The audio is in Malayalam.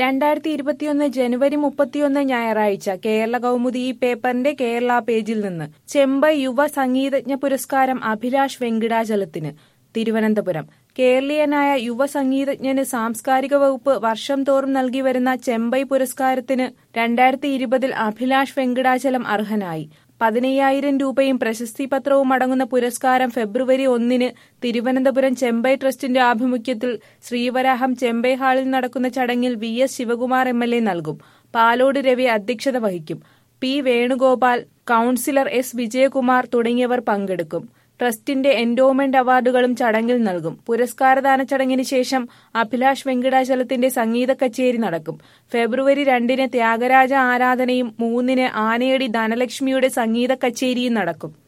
രണ്ടായിരത്തി ഇരുപത്തിയൊന്ന് ജനുവരി മുപ്പത്തിയൊന്ന് ഞായറാഴ്ച കേരള കൗമുദി ഈ പേപ്പറിന്റെ കേരള പേജിൽ നിന്ന് ചെമ്പൈ യുവ സംഗീതജ്ഞ പുരസ്കാരം അഭിലാഷ് വെങ്കിടാചലത്തിന് തിരുവനന്തപുരം കേരളീയനായ യുവ സംഗീതജ്ഞന് സാംസ്കാരിക വകുപ്പ് വർഷം തോറും നൽകി വരുന്ന ചെമ്പൈ പുരസ്കാരത്തിന് രണ്ടായിരത്തി ഇരുപതിൽ അഭിലാഷ് വെങ്കിടാചലം അർഹനായി പതിനയ്യായിരം രൂപയും പ്രശസ്തി പത്രവും അടങ്ങുന്ന പുരസ്കാരം ഫെബ്രുവരി ഒന്നിന് തിരുവനന്തപുരം ചെമ്പൈ ട്രസ്റ്റിന്റെ ആഭിമുഖ്യത്തിൽ ശ്രീവരാഹം ചെമ്പൈ ഹാളിൽ നടക്കുന്ന ചടങ്ങിൽ V S Sivakumar M L A നൽകും പാലോട് രവി അധ്യക്ഷത വഹിക്കും P Venugopal councillor S Vijayakumar തുടങ്ങിയവർ പങ്കെടുക്കും ട്രസ്റ്റിന്റെ എൻഡോമെന്റ് അവാർഡുകളും ചടങ്ങിൽ നൽകും പുരസ്കാരദാന ചടങ്ങിന് ശേഷം അഭിലാഷ് വെങ്കിടാചലത്തിന്റെ സംഗീത കച്ചേരി നടക്കും ഫെബ്രുവരി രണ്ടിന് ത്യാഗരാജ ആരാധനയും മൂന്നിന് ആനയടി ധനലക്ഷ്മിയുടെ സംഗീത കച്ചേരിയും നടക്കും